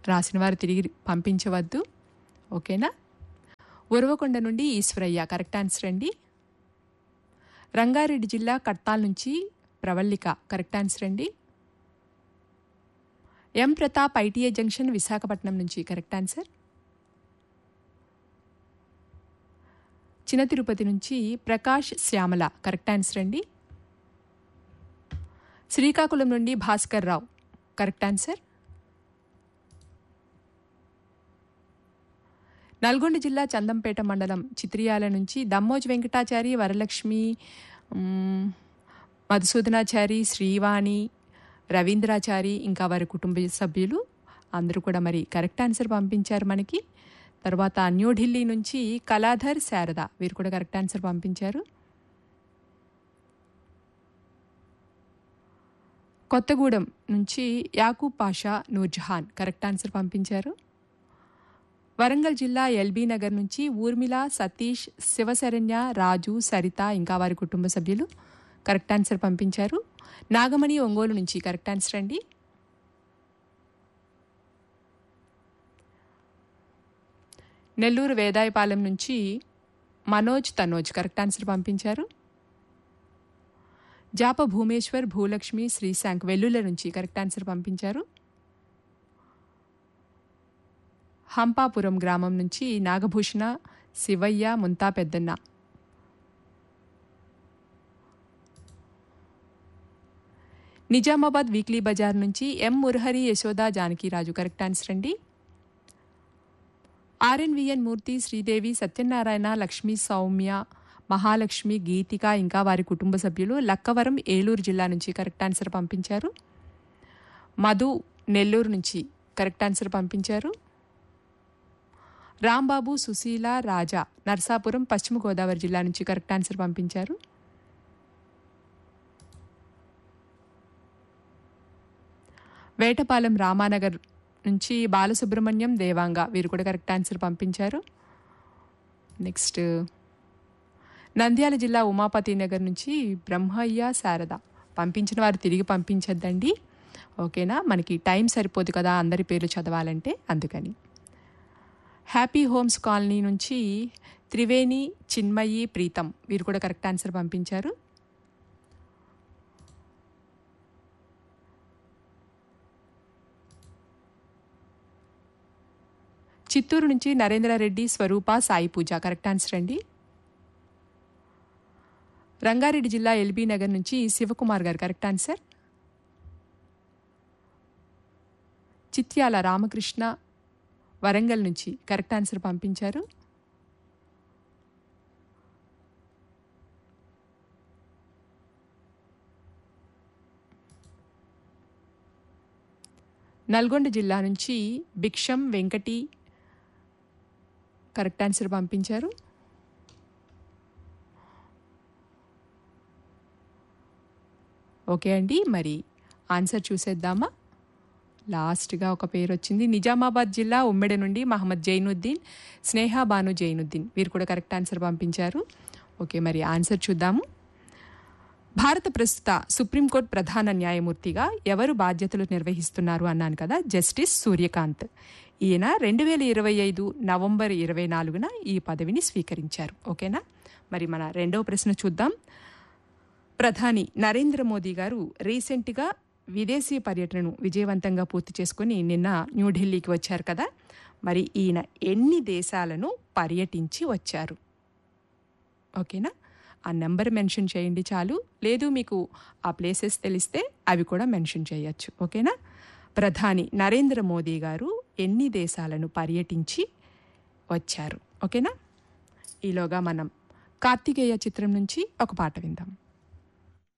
రాసిన వారు తిరిగి పంపించవద్దు ఓకేనా ఉరవకొండ నుండి ఈశ్వరయ్య కరెక్ట్ ఆన్సర్ అండి రంగారెడ్డి జిల్లా కట్టాల్ నుంచి ప్రవల్లిక కరెక్ట్ ఆన్సర్ అండి M Pratap ITI junction Visakhapatnam నుంచి కరెక్ట్ ఆన్సర్ చిన్న తిరుపతి నుంచి ప్రకాష్ శ్యామల కరెక్ట్ ఆన్సర్ అండి శ్రీకాకుళం నుండి భాస్కర్ రావు కరెక్ట్ ఆన్సర్ నల్గొండ జిల్లా చందంపేట మండలం చిత్రియాల నుంచి దమ్మోజ్ వెంకటాచారి వరలక్ష్మి మ్, మధుసూదనాచారి శ్రీవాణి రవీంద్రాచారి ఇంకా వారి కుటుంబ సభ్యులు అందరూ కూడా మరి కరెక్ట్ ఆన్సర్ పంపించారు మనకి తర్వాత న్యూఢిల్లీ నుంచి కళాధర్ శారద వీరు కూడా కరెక్ట్ ఆన్సర్ పంపించారు కొత్తగూడెం నుంచి యాకూబ్ పాషా నూర్జహాన్ కరెక్ట్ ఆన్సర్ పంపించారు వరంగల్ జిల్లా ఎల్బీ నగర్ నుంచి ఊర్మిళ సతీష్ శివశరణ్య రాజు సరిత ఇంకా వారి కుటుంబ సభ్యులు కరెక్ట్ ఆన్సర్ పంపించారు నాగమణి ఒంగోలు నుంచి కరెక్ట్ ఆన్సర్ అండి నెల్లూరు వేదాయపాలెం నుంచి మనోజ్ తనోజ్ కరెక్ట్ ఆన్సర్ పంపించారు జాప భూమేశ్వర్ భూలక్ష్మి శ్రీశాంక్ వెల్లుల నుంచి కరెక్ట్ ఆన్సర్ పంపించారు హంపాపురం గ్రామం నుంచి నాగభూషణ శివయ్య ముంతా పెద్దన్న నిజామాబాద్ వీక్లీ బజార్ నుంచి M Murahari Yashoda Janakiraju correct answer అండి ఆర్ఎన్విఎన్ మూర్తి శ్రీదేవి సత్యనారాయణ లక్ష్మీ సౌమ్య మహాలక్ష్మి గీతిక ఇంకా వారి కుటుంబ సభ్యులు లక్కవరం ఏలూరు జిల్లా నుంచి కరెక్ట్ ఆన్సర్ పంపించారు మధు నెల్లూరు నుంచి కరెక్ట్ ఆన్సర్ పంపించారు రాంబాబు సుశీల రాజా నర్సాపురం పశ్చిమ గోదావరి జిల్లా నుంచి కరెక్ట్ ఆన్సర్ పంపించారు వేటపాలెం రామానగర్ నుంచి బాలసుబ్రహ్మణ్యం దేవాంగ వీరు కూడా కరెక్ట్ ఆన్సర్ పంపించారు నెక్స్ట్ నంద్యాల జిల్లా ఉమాపతి నగర్ నుంచి బ్రహ్మయ్య శారద పంపించిన వారు తిరిగి పంపించద్దండి ఓకేనా మనకి టైం సరిపోదు కదా అందరి పేర్లు చదవాలంటే అందుకని హ్యాపీ హోమ్స్ కాలనీ నుంచి త్రివేణి చిన్మయి ప్రీతం వీరు కూడా కరెక్ట్ ఆన్సర్ పంపించారు చిత్తూరు నుంచి నరేంద్రారెడ్డి స్వరూప సాయి పూజ కరెక్ట్ ఆన్సర్ అండి రంగారెడ్డి జిల్లా ఎల్బీ నగర్ నుంచి శివకుమార్ గారు కరెక్ట్ ఆన్సర్ చిత్యాల రామకృష్ణ వరంగల్ నుంచి కరెక్ట్ ఆన్సర్ పంపించారు నల్గొండ జిల్లా నుంచి భిక్షం వెంకటి కరెక్ట్ ఆన్సర్ పంపించారు ఓకే అండి మరి ఆన్సర్ చూసేద్దామా లాస్ట్గా ఒక పేరు వచ్చింది నిజామాబాద్ జిల్లా ఉమ్మెడ నుండి మహమ్మద్ జైనుద్దీన్ స్నేహ బాను జైనుద్దీన్ వీరు కూడా కరెక్ట్ ఆన్సర్ పంపించారు ఓకే మరి ఆన్సర్ చూద్దాము భారత ప్రస్తుత సుప్రీంకోర్టు ప్రధాన న్యాయమూర్తిగా ఎవరు బాధ్యతలు నిర్వహిస్తున్నారు అన్నాను కదా జస్టిస్ సూర్యకాంత్ ఈయన రెండు వేల ఇరవై ఐదు నవంబర్ ఇరవై నాలుగున ఈ పదవిని స్వీకరించారు ఓకేనా మరి మన రెండవ ప్రశ్న చూద్దాం ప్రధాని నరేంద్ర మోదీ గారు రీసెంట్గా విదేశీ పర్యటనను విజయవంతంగా పూర్తి చేసుకుని నిన్న న్యూఢిల్లీకి వచ్చారు కదా మరి ఈయన ఎన్ని దేశాలను పర్యటించి వచ్చారు ఓకేనా ఆ నెంబర్ మెన్షన్ చేయండి చాలు లేదు మీకు ఆ ప్లేసెస్ తెలిస్తే అవి కూడా మెన్షన్ చేయొచ్చు ఓకేనా ప్రధాని నరేంద్ర మోదీ గారు ఎన్ని దేశాలను పర్యటించి వచ్చారు ఓకేనా ఈలోగా మనం కార్తికేయ చిత్రం నుంచి ఒక పాట విందాం